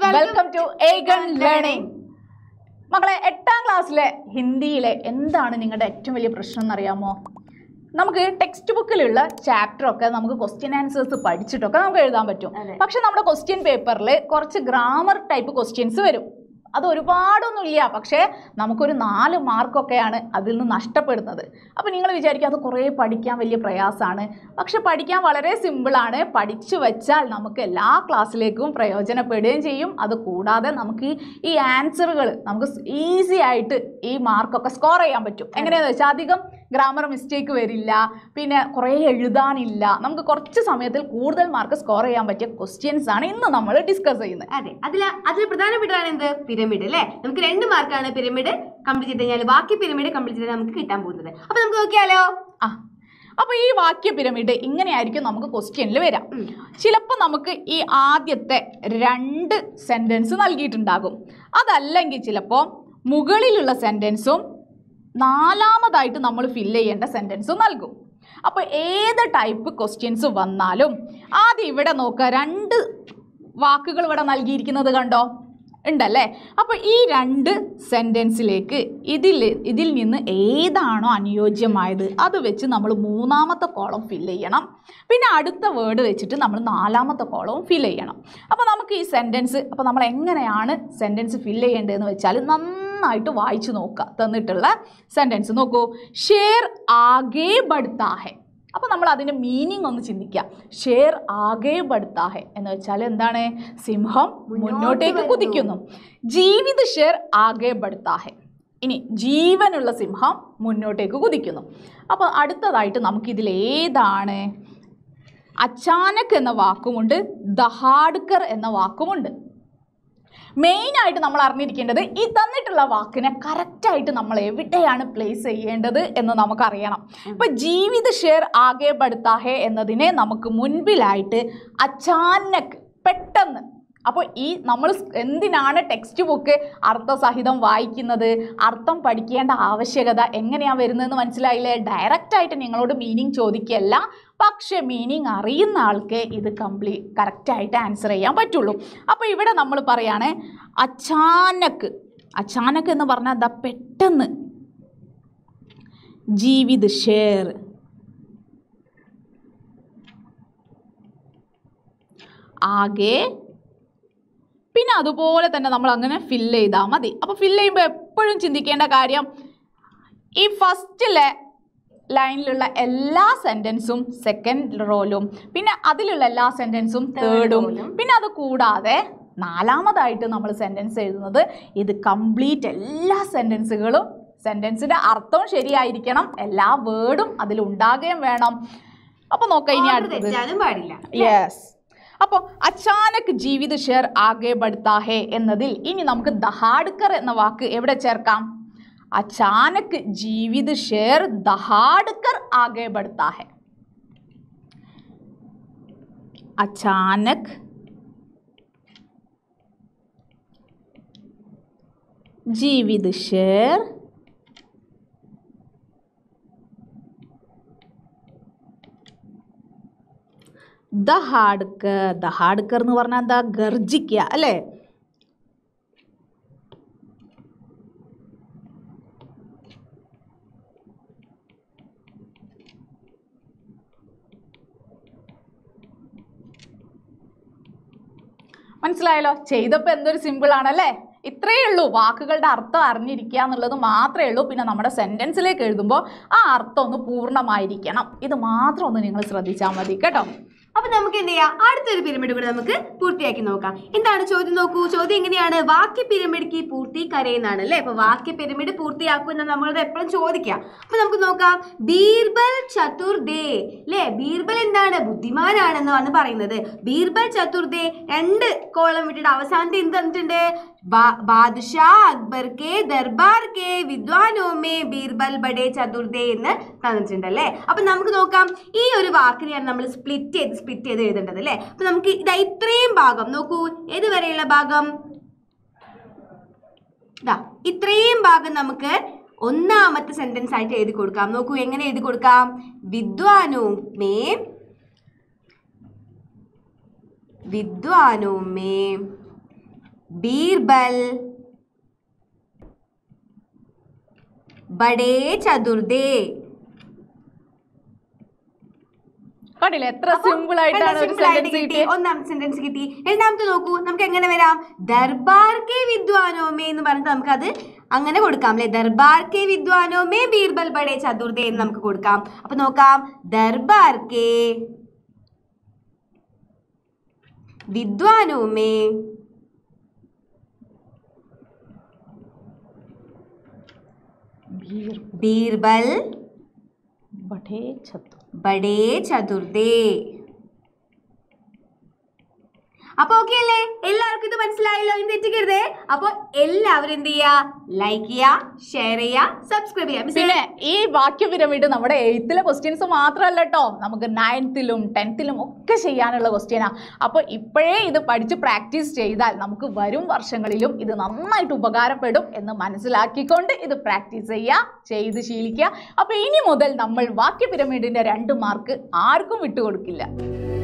Welcome to eigen learning മക്കളെ എട്ടാം ക്ലാസ്സിലെ ഹിന്ദിയിലെ എന്താണ് നിങ്ങളുടെ ഏറ്റവും വലിയ പ്രശ്നം എന്നറിയാമോ നമുക്ക് ടെക്സ്റ്റ് ബുക്കിലുള്ള ചാപ്റ്റർ ഒക്കെ നമുക്ക് ക്വസ്റ്റ്യൻ ആൻസേഴ്സ് പഠിച്ചിട്ടൊക്കെ നമുക്ക് എഴുതാൻ പറ്റും അതെ. പക്ഷെ നമ്മുടെ ക്വസ്റ്റ്യൻ പേപ്പറിൽ കുറച്ച് ഗ്രാമർ ടൈപ്പ് ക്വസ്റ്റ്യൻസ് വരും അത് ഒരുപാടൊന്നും ഇല്ല പക്ഷേ നമുക്കൊരു നാല് മാർക്കൊക്കെയാണ് അതിൽ നിന്ന് നഷ്ടപ്പെടുന്നത് അപ്പോൾ നിങ്ങൾ വിചാരിക്കും അത് കുറേ പഠിക്കാൻ വലിയ പ്രയാസമാണ് പക്ഷെ പഠിക്കാൻ വളരെ സിമ്പിളാണ് പഠിച്ചു വെച്ചാൽ നമുക്ക് എല്ലാ ക്ലാസ്സിലേക്കും പ്രയോജനപ്പെടുകയും ചെയ്യും അത് കൂടാതെ നമുക്ക് ഈ ആൻസറുകൾ നമുക്ക് ഈസി ആയിട്ട് ഈ മാർക്കൊക്കെ സ്കോർ ചെയ്യാൻ പറ്റും എങ്ങനെയാണെന്ന് വെച്ചാൽ അധികം ഗ്രാമർ മിസ്റ്റേക്ക് വരില്ല പിന്നെ കുറേ എഴുതാനില്ല നമുക്ക് കുറച്ച് സമയത്തിൽ കൂടുതൽ മാർക്ക് സ്കോർ ചെയ്യാൻ പറ്റിയ ക്വസ്റ്റ്യൻസ് ആണ് ഇന്ന് നമ്മൾ ഡിസ്കസ് ചെയ്യുന്നത് അതെ അതിൽ അതിൽ പ്രധാനപ്പെട്ടതാണ് എന്ത് പിരമിഡ് അല്ലേ നമുക്ക് രണ്ട് മാർക്കാണ് പിരമിഡ് കംപ്ലീറ്റ് ചെയ്ത് കഴിഞ്ഞാൽ ബാക്കി പിരമിഡ് കംപ്ലീറ്റ് ചെയ്താൽ നമുക്ക് കിട്ടാൻ പോകുന്നത് അപ്പൊ നമുക്ക് നോക്കിയാലോ ആ അപ്പോൾ ഈ വാക്യ പിരമിഡ് ഇങ്ങനെയായിരിക്കും നമുക്ക് ക്വസ്റ്റ്യനിൽ വരാം ഉം. ചിലപ്പോൾ നമുക്ക് ഈ ആദ്യത്തെ രണ്ട് സെൻറ്റൻസ് നൽകിയിട്ടുണ്ടാകും അതല്ലെങ്കിൽ ചിലപ്പോൾ മുകളിലുള്ള സെൻറ്റൻസും നാലാമതായിട്ട് നമ്മൾ ഫില്ല് ചെയ്യേണ്ട സെൻറ്റൻസും നൽകും അപ്പോൾ ഏത് ടൈപ്പ് ക്വസ്റ്റ്യൻസ് വന്നാലും ആദ്യം ഇവിടെ നോക്കുക രണ്ട് വാക്കുകൾ ഇവിടെ നൽകിയിരിക്കുന്നത് കണ്ടോ ഉണ്ടല്ലേ അപ്പോൾ ഈ രണ്ട് സെൻറ്റൻസിലേക്ക് ഇതിൽ ഇതിൽ നിന്ന് ഏതാണോ അനുയോജ്യമായത് അത് വെച്ച് നമ്മൾ മൂന്നാമത്തെ കോളം ഫില്ല് ചെയ്യണം പിന്നെ അടുത്ത വേർഡ് വെച്ചിട്ട് നമ്മൾ നാലാമത്തെ കോളവും ഫില്ല് ചെയ്യണം അപ്പോൾ നമുക്ക് ഈ സെൻറ്റൻസ് അപ്പോൾ നമ്മൾ എങ്ങനെയാണ് സെൻറ്റൻസ് ഫില്ല് ചെയ്യേണ്ടതെന്ന് വെച്ചാൽ നന്നായിട്ട് വായിച്ചു നോക്കുക തന്നിട്ടുള്ള സെൻറ്റൻസ് നോക്കൂ ഷേർ ആകെ ബഡ്താ ഹെ അപ്പോൾ നമ്മൾ അതിൻ്റെ മീനിങ് ഒന്ന് ചിന്തിക്കുക ഷേർ ആകെ ബഡ്താ ഹെ എന്ന് വെച്ചാൽ എന്താണ് സിംഹം മുന്നോട്ടേക്ക് വരുന്നു. കുതിക്കുന്നു ജീവിത ഷേർ ആകെ ബഡ്താ ഹെ ഇനി ജീവനുള്ള സിംഹം മുന്നോട്ടേക്ക് കുതിക്കുന്നു അപ്പോൾ അടുത്തതായിട്ട് നമുക്കിതിൽ ഏതാണ് അച്ചാനക് എന്ന വാക്കുമുണ്ട് ദഹാഡ്കർ എന്ന വാക്കുമുണ്ട് മെയിനായിട്ട് നമ്മൾ അറിഞ്ഞിരിക്കേണ്ടത് ഈ തന്നിട്ടുള്ള വാക്കിനെ കറക്റ്റായിട്ട് നമ്മൾ എവിടെയാണ് പ്ലേസ് ചെയ്യേണ്ടത് എന്ന് നമുക്കറിയണം ഇപ്പൊ ജീവിത ഷെയർ ആകെ ബടുത്താഹെ എന്നതിനെ നമുക്ക് മുൻപിലായിട്ട് അച്ചാനക് പെട്ടെന്ന് അപ്പോൾ ഈ നമ്മൾ എന്തിനാണ് ടെക്സ്റ്റ് ബുക്ക് അർത്ഥസഹിതം വായിക്കുന്നത് അർത്ഥം പഠിക്കേണ്ട ആവശ്യകത എങ്ങനെയാണ് വരുന്നതെന്ന് മനസ്സിലായില്ലേ ഡയറക്റ്റായിട്ട് നിങ്ങളോട് മീനിങ് ചോദിക്കുകയല്ല പക്ഷേ മീനിങ് അറിയുന്ന ആൾക്ക് ഇത് കംപ്ലീ കറക്റ്റായിട്ട് ആൻസർ ചെയ്യാൻ പറ്റുള്ളൂ അപ്പോൾ ഇവിടെ നമ്മൾ പറയാണ് അച്ചാനക്ക് അച്ചാനക്ക് എന്ന് പറഞ്ഞാൽ എന്താ പെട്ടെന്ന് ജീവിത് ഷേർ ആകെ പിന്നെ അതുപോലെ തന്നെ നമ്മൾ അങ്ങനെ ഫില്ല് ചെയ്താൽ മതി അപ്പോൾ ഫില്ല് ചെയ്യുമ്പോൾ എപ്പോഴും ചിന്തിക്കേണ്ട കാര്യം ഈ ഫസ്റ്റിലെ ലൈനിലുള്ള എല്ലാ സെൻറ്റൻസും സെക്കൻഡ് റോലും പിന്നെ അതിലുള്ള എല്ലാ സെൻറ്റൻസും Third തേർഡും row ലും. പിന്നെ അത് കൂടാതെ നാലാമതായിട്ട് നമ്മൾ സെൻറ്റൻസ് എഴുതുന്നത് ഇത് കംപ്ലീറ്റ് എല്ലാ സെൻറ്റൻസുകളും സെൻറ്റൻസിൻ്റെ അർത്ഥവും ശരിയായിരിക്കണം എല്ലാ വേർഡും അതിലുണ്ടാകുകയും വേണം അപ്പോൾ നോക്കാം ഇനി Order അടുത്തത് തെറ്റാനും പാടില്ല യെസ് അപ്പോൾ അച്ചാനക് ജീവിത ഷെയർ ആകെ ബഡ്താ ഹെ എന്നതിൽ ഇനി നമുക്ക് ദഹാഡ്കർ എന്ന വാക്ക് എവിടെ ചേർക്കാം അച്ചാനക് ജീവിത ഷെയർ ദഹാഡ്കർ ആകെ ബഡ്താ ഹെ അച്ചാനക് ജീവിത ഷെയർ ദഹാഡ്കർ ദഹാഡ്കർ എന്ന് പറഞ്ഞാൽ എന്താ ഗർജിക്കുക അല്ലേ മനസ്സിലായല്ലോ ചെയ്തപ്പോൾ എന്തൊരു സിമ്പിൾ ആണല്ലേ ഇത്രയേ ഉള്ളൂ വാക്കുകളുടെ അർത്ഥം അറിഞ്ഞിരിക്കുക എന്നുള്ളത് മാത്രമേ ഉള്ളൂ പിന്നെ നമ്മുടെ സെൻറ്റൻസിലേക്ക് എഴുതുമ്പോൾ ആ അർത്ഥം ഒന്ന് പൂർണ്ണമായിരിക്കണം ഇത് മാത്രം ഒന്ന് നിങ്ങൾ ശ്രദ്ധിച്ചാൽ മതി കേട്ടോ അപ്പൊ നമുക്ക് എന്ത് ചെയ്യാം അടുത്തൊരു പിരമിഡ് കൂടെ നമുക്ക് പൂർത്തിയാക്കി നോക്കാം എന്താണ് ചോദ്യം നോക്കൂ ചോദ്യം എങ്ങനെയാണ് വാക്യ പിരമിഡ് കി പൂർത്തി കരയെന്നാണ് അല്ലേ അപ്പൊ വാക്യ പിരമിഡ് പൂർത്തിയാക്കൂ എന്ന് നമ്മളത് എപ്പോഴും ചോദിക്കാം അപ്പൊ നമുക്ക് നോക്കാം ബീർബൽ ചതുർദേ അല്ലേ ബീർബൽ എന്താണ് ബുദ്ധിമാനാണെന്നാണ് പറയുന്നത് ബീർബൽ ചതുർദേ രണ്ട് കോളം വിട്ടിട്ട് അവസാനത്തെ എന്ത് തന്നിട്ടുണ്ട് ബാ- ബാദ്ഷാ അക്ബർ കെ ദർബാർ കെ വിദ്വാനോ മേ ബീർബൽ ബഡേ ചതുർദേ എന്ന് തന്നിട്ടുണ്ട് അല്ലേ അപ്പൊ നമുക്ക് നോക്കാം ഈ ഒരു വാക്കിനെയാണ് നമ്മൾ സ്പ്ലിറ്റ് ചെയ്ത് സ്പ്ലിറ്റ് ചെയ്ത് എഴുതേണ്ടത് അല്ലേ അപ്പൊ നമുക്ക് ഇതാ ഇത്രയും ഭാഗം നോക്കൂ ഏത് വരെയുള്ള ഭാഗം ദാ ഇത്രയും ഭാഗം നമുക്ക് ഒന്നാമത്തെ സെന്റൻസ് ആയിട്ട് എഴുതി കൊടുക്കാം നോക്കൂ എങ്ങനെ എഴുതി കൊടുക്കാം വിദ്വാനോ മേ വിദ്വാനോ മേ ബീർബൽ ബഡേ ചതുർദേ കണ്ടില്ലേ എത്ര സിമ്പിൾ ആയിട്ടാണ് ഒരു Simple ആയിട്ട് സെന്റൻസ് കിട്ടി കിട്ടിയത് ഒന്നാമത്തെ സെന്റൻസ് കിട്ടി രണ്ടാമത്തെ നോക്കൂ നമുക്ക് എങ്ങനെ വരാം ദർബാർ കെ വിദ്വാനോമേ എന്ന് പറഞ്ഞിട്ട് നമുക്ക് അത് അങ്ങനെ കൊടുക്കാം അല്ലെ ദർബാർ കെ വിദ്വാനോമേ ബീർബൽ ബഡേ ചതുർദേ എന്ന് നമുക്ക് കൊടുക്കാം അപ്പൊ നോക്കാം ദർബാർ കെ വിദ്വാനോമേ ബീർ ബീർബൽ ബഠേ ഛത്തു ബഡേ ചതുർദേ അപ്പൊ ഓക്കെ അല്ലേ എല്ലാവർക്കും ഇത് മനസ്സിലായല്ലോ ഇനി തെറ്റിക്കരുതേ അപ്പൊ എല്ലാവരും എന്ത് ചെയ്യാ ലൈക്ക് ചെയ്യാ ഷെയർ ചെയ്യാ സബ്സ്ക്രൈബ് ചെയ്യാ മിസ്സേ, പിന്നെ ഈ വാക്യ പിരമിഡ് നമ്മുടെ എയ്ത്തിലെ ക്വസ്റ്റ്യൻസ് മാത്രമല്ല കേട്ടോ നമുക്ക് നയൻത്തിലും ടെൻത്തിലും ഒക്കെ ചെയ്യാനുള്ള ക്വസ്റ്റ്യനാ അപ്പോൾ ഇപ്പോഴേ ഇത് പഠിച്ച് പ്രാക്ടീസ് ചെയ്താൽ നമുക്ക് വരും വർഷങ്ങളിലും ഇത് നന്നായിട്ട് ഉപകാരപ്പെടും എന്ന് മനസ്സിലാക്കിക്കൊണ്ട് ഇത് പ്രാക്ടീസ് ചെയ്യുക ചെയ്ത് ശീലിക്കുക അപ്പോൾ ഇനി മുതൽ നമ്മൾ വാക്യ പിരമിഡിൻ്റെ രണ്ട് മാർക്ക് ആർക്കും വിട്ടുകൊടുക്കില്ല